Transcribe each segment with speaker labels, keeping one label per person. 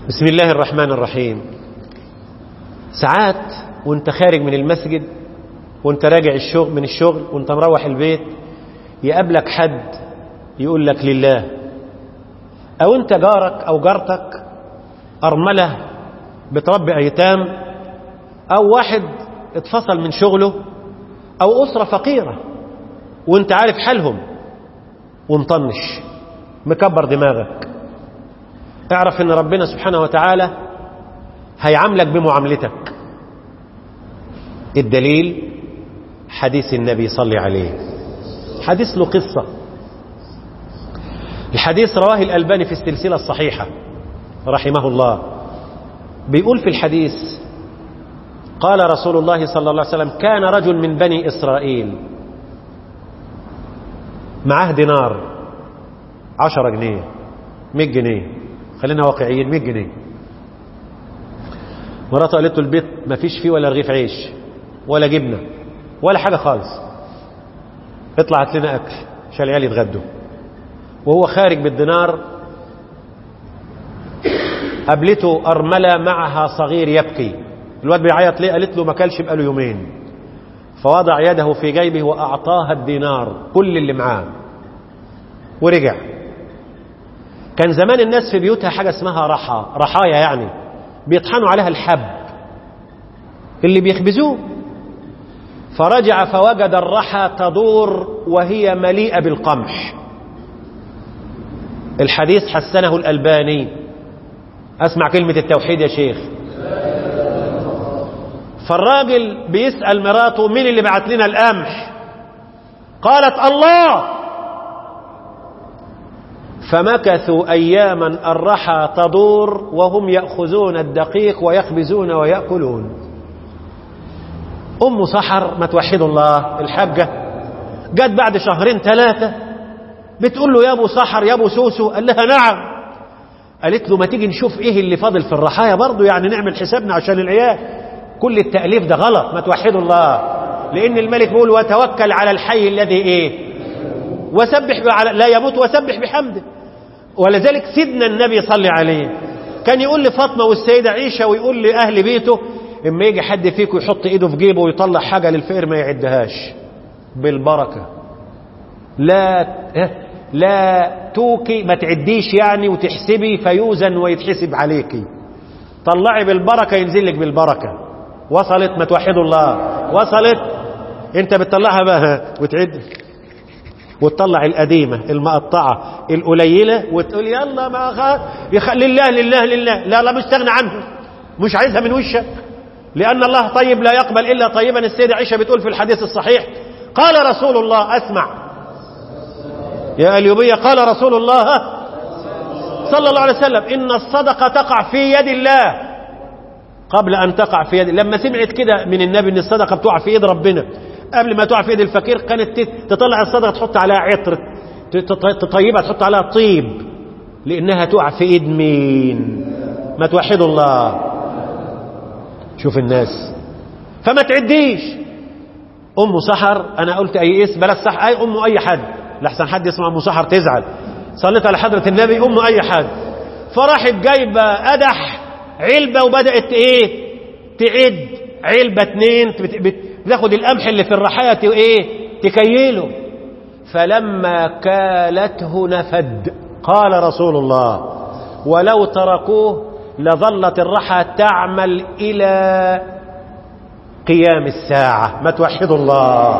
Speaker 1: بسم الله الرحمن الرحيم ساعات وانت خارج من المسجد وانت راجع الشغل من الشغل وانت مروح البيت يقابلك حد يقول لك لله او انت جارك او جارتك ارمله بتربي ايتام او واحد اتفصل من شغله او اسره فقيره وانت عارف حالهم ومطنش مكبر دماغك اعرف ان ربنا سبحانه وتعالى هيعاملك بمعاملتك الدليل حديث النبي صلى عليه حديث له قصة الحديث رواه الألباني في السلسلة الصحيحة رحمه الله بيقول في الحديث قال رسول الله صلى الله عليه وسلم كان رجل من بني إسرائيل معاه دينار عشرة جنيه مئة جنيه خلينا واقعيين 100 جنيه مراته قالت له البيت ما فيش فيه ولا رغيف عيش ولا جبنه ولا حاجه خالص اطلع هات لنا اكل عشان العيال يتغدوا وهو خارج بالدينار قابلته ارمله معها صغير يبكي الواد بيعيط ليه قالت له ما كلش بقاله يومين فوضع يده في جيبه واعطاها الدينار كل اللي معاه ورجع كان زمان الناس في بيوتها حاجة اسمها رحى رحايا يعني بيطحنوا عليها الحب اللي بيخبزوه فرجع فوجد الرحى تدور وهي مليئة بالقمح الحديث حسنه الألباني أسمع كلمة التوحيد يا شيخ فالراجل بيسأل مراته مين اللي بعت لنا القمح قالت الله فمكثوا أياما الرحى تدور وهم يأخذون الدقيق ويخبزون ويأكلون أم سحر ما توحد الله الحاجة جت بعد شهرين ثلاثة بتقول له يا أبو سحر يا أبو سوسو قال لها نعم قالت له ما تيجي نشوف إيه اللي فاضل في الرحايا برضه يعني نعمل حسابنا عشان العيال كل التأليف ده غلط ما توحدوا الله لأن الملك بيقول وتوكل على الحي الذي إيه وسبح لا يموت وسبح بحمده ولذلك سيدنا النبي صلى عليه كان يقول لفاطمة والسيدة عيشة ويقول لأهل بيته اما يجي حد فيكم يحط ايده في جيبه ويطلع حاجة للفقير ما يعدهاش بالبركة لا لا توكي ما تعديش يعني وتحسبي فيوزن ويتحسب عليكي طلعي بالبركة ينزل لك بالبركة وصلت ما توحدوا الله وصلت انت بتطلعها بقى وتعد وتطلع القديمة المقطعة القليلة وتقول يلا ما خ... يخ... لله لله لله لا لا مستغنى عنه مش عايزها من وشك لأن الله طيب لا يقبل إلا طيبا السيدة عائشة بتقول في الحديث الصحيح قال رسول الله أسمع يا أليوبية قال رسول الله صلى الله عليه وسلم إن الصدقة تقع في يد الله قبل أن تقع في يد لما سمعت كده من النبي إن الصدقة بتقع في يد ربنا قبل ما تقع في يد الفقير كانت تطلع الصدقه تحط عليها عطر تطيبها تحط عليها طيب لانها تقع في ايد مين ما توحدوا الله شوف الناس فما تعديش ام سحر انا قلت اي اسم بلاش صح اي ام اي حد لحسن حد يسمع ام سحر تزعل صليت على حضره النبي ام اي حد فراحت جايبه قدح علبه وبدات ايه تعد علبه اتنين بتاخد القمح اللي في الرحاية ايه تكيله فلما كالته نفد قال رسول الله ولو تركوه لظلت الرحى تعمل إلى قيام الساعة ما توحدوا الله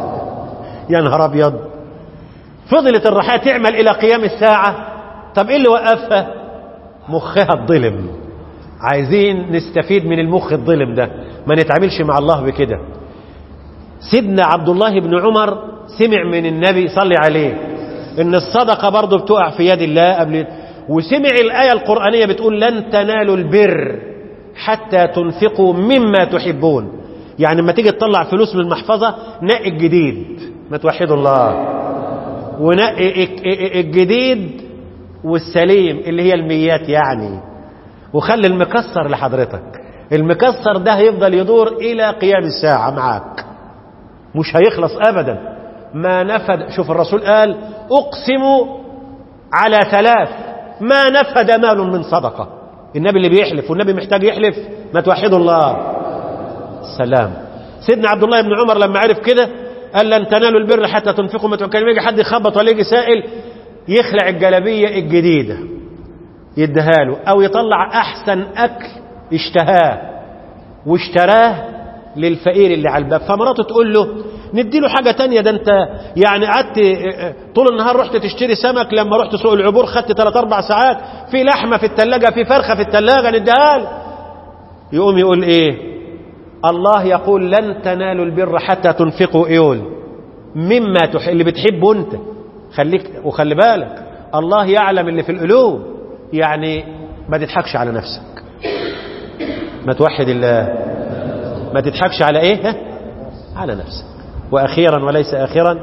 Speaker 1: يا نهار أبيض فضلت الرحاية تعمل إلى قيام الساعة طب إيه اللي وقفها مخها الظلم عايزين نستفيد من المخ الظلم ده ما نتعاملش مع الله بكده سيدنا عبد الله بن عمر سمع من النبي صلى عليه ان الصدقة برضه بتقع في يد الله قبل وسمع الآية القرآنية بتقول لن تنالوا البر حتى تنفقوا مما تحبون يعني لما تيجي تطلع فلوس من المحفظة نقي الجديد ما توحدوا الله ونقي الجديد والسليم اللي هي الميات يعني وخلي المكسر لحضرتك المكسر ده هيفضل يدور إلى قيام الساعة معاك مش هيخلص ابدا ما نفد شوف الرسول قال اقسم على ثلاث ما نفد مال من صدقه النبي اللي بيحلف والنبي محتاج يحلف ما توحدوا الله سلام سيدنا عبد الله بن عمر لما عرف كده قال لن تنالوا البر حتى تنفقوا ما كان يجي حد يخبط ولا يجي سائل يخلع الجلابيه الجديده يديها له او يطلع احسن اكل اشتهاه واشتراه للفقير اللي على الباب فمراته تقول له ندي له حاجه تانية ده انت يعني قعدت طول النهار رحت تشتري سمك لما رحت سوق العبور خدت 3 4 ساعات في لحمه في الثلاجه في فرخه في الثلاجه نديها له يقوم يقول ايه الله يقول لن تنالوا البر حتى تنفقوا ايول مما تح... اللي بتحبه انت خليك وخلي بالك الله يعلم اللي في القلوب يعني ما تضحكش على نفسك ما توحد الله ما تضحكش على ايه ها؟ على نفسك واخيرا وليس اخرا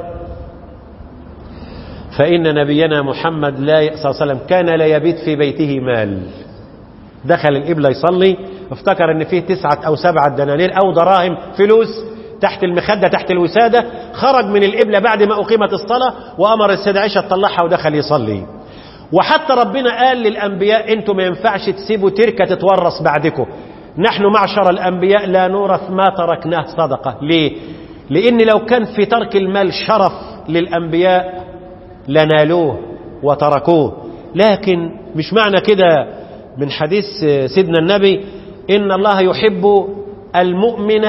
Speaker 1: فان نبينا محمد لا صلى الله عليه وسلم كان لا يبيت في بيته مال دخل القبله يصلي افتكر ان فيه تسعة او سبعة دنانير او دراهم فلوس تحت المخدة تحت الوسادة خرج من القبلة بعد ما أقيمت الصلاة وأمر السيدة عائشة تطلعها ودخل يصلي وحتى ربنا قال للأنبياء أنتم ما ينفعش تسيبوا تركة تتورث بعدكم نحن معشر الأنبياء لا نورث ما تركناه صدقة ليه؟ لأن لو كان في ترك المال شرف للأنبياء لنالوه وتركوه لكن مش معنى كده من حديث سيدنا النبي إن الله يحب المؤمن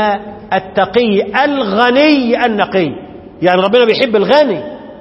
Speaker 1: التقي الغني النقي يعني ربنا بيحب الغني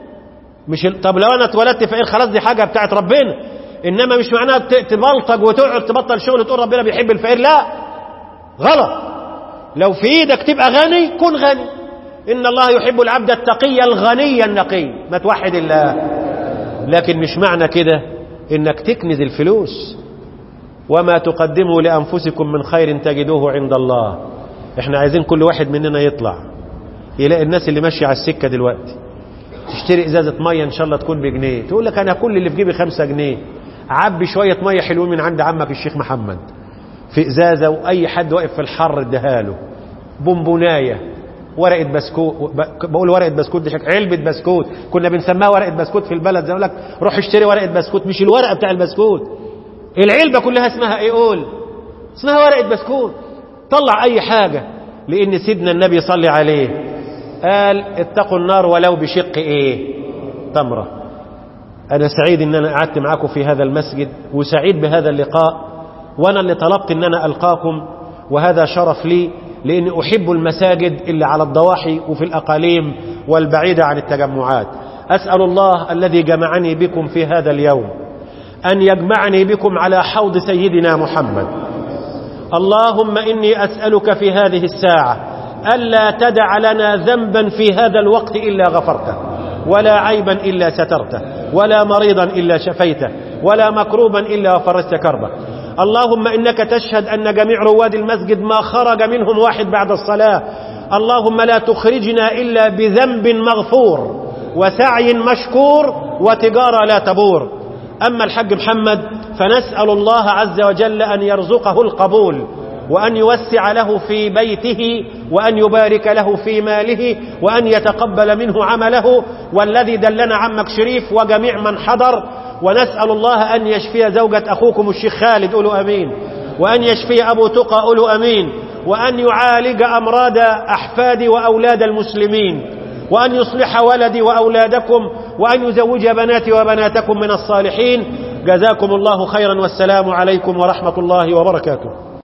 Speaker 1: مش ال... طب لو انا اتولدت فقير خلاص دي حاجه بتاعت ربنا انما مش معناها تبلطج وتقعد تبطل شغل تقول ربنا بيحب الفقير لا غلط لو في ايدك تبقى غني كن غني ان الله يحب العبد التقي الغني النقي ما توحد الله لكن مش معنى كده انك تكنز الفلوس وما تقدموا لانفسكم من خير تجدوه عند الله احنا عايزين كل واحد مننا يطلع يلاقي الناس اللي ماشيه على السكه دلوقتي تشتري ازازه ميه ان شاء الله تكون بجنيه تقول لك انا كل اللي في جيبي خمسة جنيه عبي شويه ميه حلوين من عند عمك الشيخ محمد في ازازه واي حد واقف في الحر اديها له بونبونايه ورقه بسكوت بقول ورقه بسكوت دي شكل علبه بسكوت كنا بنسميها ورقه بسكوت في البلد زي لك روح اشتري ورقه بسكوت مش الورقه بتاع البسكوت العلبه كلها اسمها ايه قول اسمها ورقه بسكوت طلع اي حاجه لان سيدنا النبي صلى عليه قال اتقوا النار ولو بشق ايه تمره انا سعيد ان انا قعدت معاكم في هذا المسجد وسعيد بهذا اللقاء وانا اللي طلبت ان انا القاكم وهذا شرف لي لاني احب المساجد اللي على الضواحي وفي الاقاليم والبعيده عن التجمعات اسال الله الذي جمعني بكم في هذا اليوم ان يجمعني بكم على حوض سيدنا محمد اللهم اني اسالك في هذه الساعه الا تدع لنا ذنبا في هذا الوقت الا غفرته ولا عيبا الا سترته ولا مريضا الا شفيته ولا مكروبا الا فرجت كربه اللهم انك تشهد ان جميع رواد المسجد ما خرج منهم واحد بعد الصلاه اللهم لا تخرجنا الا بذنب مغفور وسعي مشكور وتجاره لا تبور اما الحج محمد فنسال الله عز وجل ان يرزقه القبول وأن يوسع له في بيته وأن يبارك له في ماله وأن يتقبل منه عمله والذي دلنا عمك شريف وجميع من حضر ونسأل الله أن يشفي زوجة أخوكم الشيخ خالد قولوا أمين وأن يشفي أبو تقى قولوا أمين وأن يعالج أمراض أحفادي وأولاد المسلمين وأن يصلح ولدي وأولادكم وأن يزوج بناتي وبناتكم من الصالحين جزاكم الله خيرا والسلام عليكم ورحمة الله وبركاته